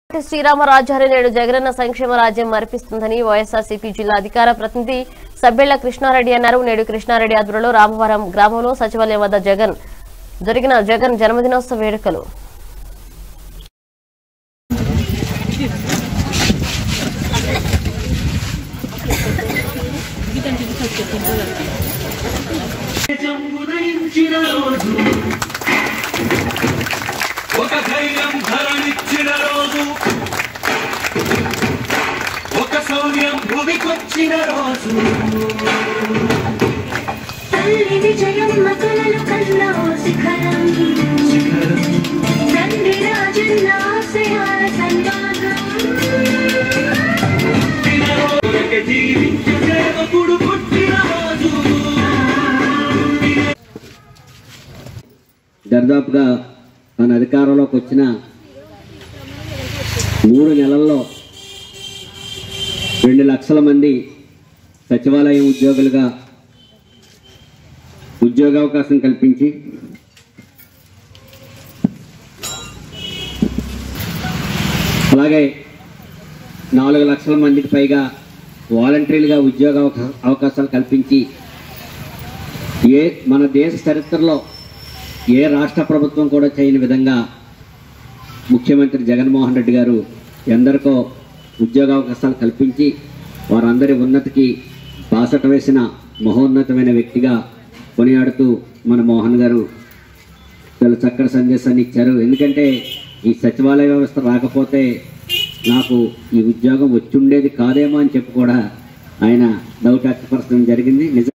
శ్రీరామరాజారి నేడు జగనన్న సంక్షేమ రాజ్యం మరిపిస్తుందని వైఎస్ఆర్సీపీ జిల్లా అధికార ప్రతినిధి సబ్బెళ్ల కృష్ణారెడ్డి అన్నారు నేడు కృష్ణారెడ్డి ఆధ్వర్యంలో రామవరం గ్రామంలో సచివాలయం వద్ద జగన్ జరిగిన జగన్ జన్మదినోత్సవ వేడుకలు దేశం ఉదయించిన రోజు ఒక ధైర్యం ధరణిచ్చిన రోజు ఒక శౌర్యం భూమికొచ్చిన రోజు తల్లి విజయమ్మ కలలు కన్నా శిఖరం తండ్రి రాజన్న ఆశయాల సన్మానం పుట్టిన రోజుకి జీవించు సేవకుడు పుట్టిన రోజు దర్దాపుగా తన అధికారంలోకి వచ్చిన మూడు నెలల్లో రెండు లక్షల మంది సచివాలయం ఉద్యోగులుగా ఉద్యోగావకాశం కల్పించి అలాగే నాలుగు లక్షల మందికి పైగా వాలంటీర్లుగా ఉద్యోగ అవకా- అవకాశాలు కల్పించి ఏ మన దేశ చరిత్రలో ఏ రాష్ట్ర ప్రభుత్వం కూడా చేయని విధంగా ముఖ్యమంత్రి జగన్మోహన్ రెడ్డి గారు ఎందరికో ఉద్యోగావకాశాలు కల్పించి వారందరి ఉన్నతికి బాసట వేసిన మహోన్నతమైన వ్యక్తిగా కొనియాడుతూ మన మోహన్ గారు చాలా చక్కటి సందేశాన్ని ఇచ్చారు ఎందుకంటే ఈ సచివాలయ వ్యవస్థ రాకపోతే నాకు ఈ ఉద్యోగం వచ్చి ఉండేది కాదేమో అని చెప్పి కూడా ఆయన డౌట్ వ్యక్తపరచడం జరిగింది నిజ